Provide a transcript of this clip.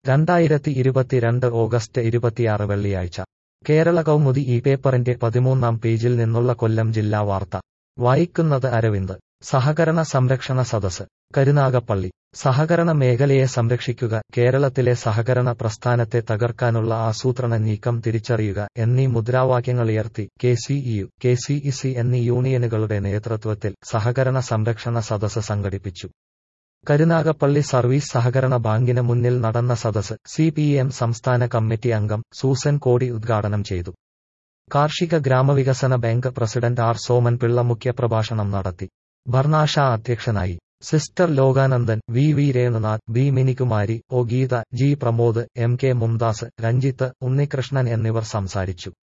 രണ്ടായിരത്തി ഇരുപത്തിരണ്ട് ഓഗസ്റ്റ് ഇരുപത്തിയാറ് വെള്ളിയാഴ്ച കേരള കൗമുദി ഈ പേപ്പറിന്റെ പതിമൂന്നാം പേജിൽ നിന്നുള്ള കൊല്ലം ജില്ലാ വാർത്ത വായിക്കുന്നത് അരവിന്ദ് സഹകരണ സംരക്ഷണ സദസ് കരുനാഗപ്പള്ളി സഹകരണ മേഖലയെ സംരക്ഷിക്കുക കേരളത്തിലെ സഹകരണ പ്രസ്ഥാനത്തെ തകർക്കാനുള്ള ആസൂത്രണ നീക്കം തിരിച്ചറിയുക എന്നീ മുദ്രാവാക്യങ്ങളുയർത്തി കെ സിഇയു കെ സിഇസി എന്നീ യൂണിയനുകളുടെ നേതൃത്വത്തിൽ സഹകരണ സംരക്ഷണ സദസ് സംഘടിപ്പിച്ചു കരുനാഗപ്പള്ളി സർവീസ് സഹകരണ ബാങ്കിന് മുന്നിൽ നടന്ന സദസ് സി പി എം സംസ്ഥാന കമ്മിറ്റി അംഗം സൂസൻ കോടി ഉദ്ഘാടനം ചെയ്തു കാർഷിക ഗ്രാമവികസന bank president R Soman Pillai മുഖ്യപ്രഭാഷണം നടത്തി ഭർണാഷ അധ്യക്ഷനായി sister Lokanandan V V Renunath B Minikumari O Geetha G Pramod M K Mumtaz Ranjith Unnikrishnan എന്നിവർ സംസാരിച്ചു